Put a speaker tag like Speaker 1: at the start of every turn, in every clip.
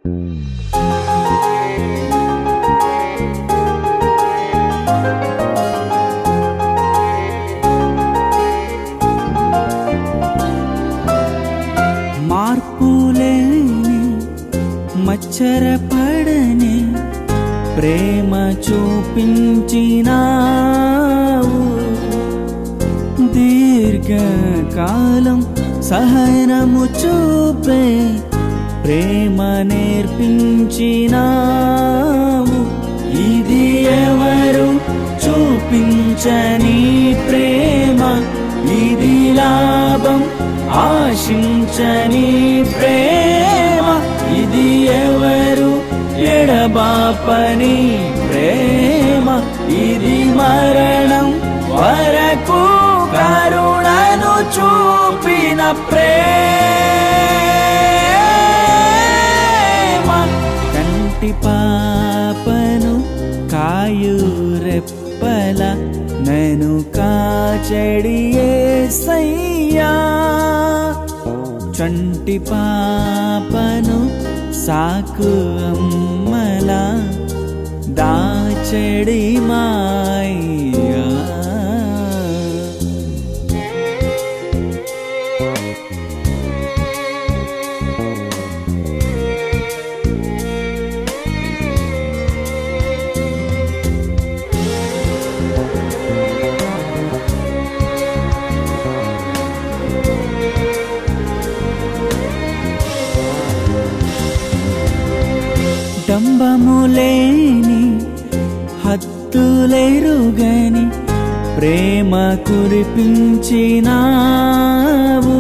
Speaker 1: మార్పులేని మచ్చరపడని ప్రేమ చూపించినావు దీర్ఘకాలం సహనము చూపే ప్రేమ నేర్పించినావు ఇది ఎవరు చూపించని ప్రేమ ఇది లాభం ఆశించని ప్రేమ ఇది ఎవరు ఎడబాపని ప్రేమ ఇది మరణం వరకు కరుణను చూపిన ప్రేమ కంటి పాపను కాయు రెప్పల నను కాచడి ఏసయ్యా చంటి పాపను సాకు అమ్మల దాచడి మాయ్యా డంబములేని హత్తులెరుగని ప్రేమ కురిపించినావు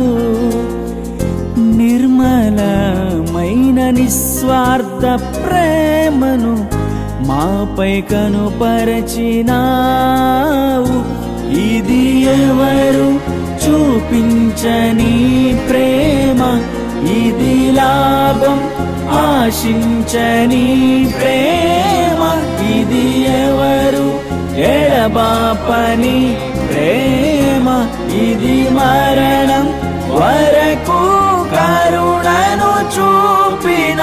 Speaker 1: నిర్మలమైన నిస్వార్థ ప్రేమను మాపై కనుపరచినావు ఇది ఎవరు చూపించని ప్రేమ ఇది లాభం ఆశించని ప్రేమ ఇది ఎవరు ఎడబాపని ప్రేమ ఇది మరణం వరకు కరుణను చూపిన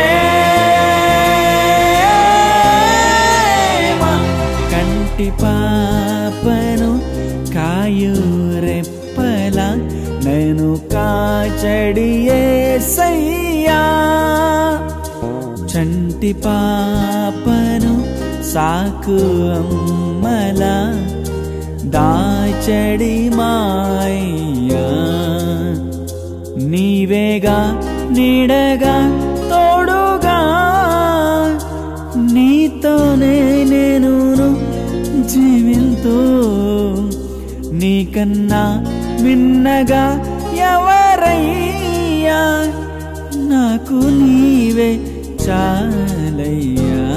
Speaker 1: ప్రేమ కంటి పాపను కాయు రెప్పల నేను కాచడి ఏసయ్యా చంటి పాపను సాకు అమ్మల దాచడి మాయ్యా నీవేగా నీడగా తోడుగా నీతోనే నేను జీవింతో నీకన్నా మిన్నగా ఎవరయ్యా నాకు నీవే చాలయ్యా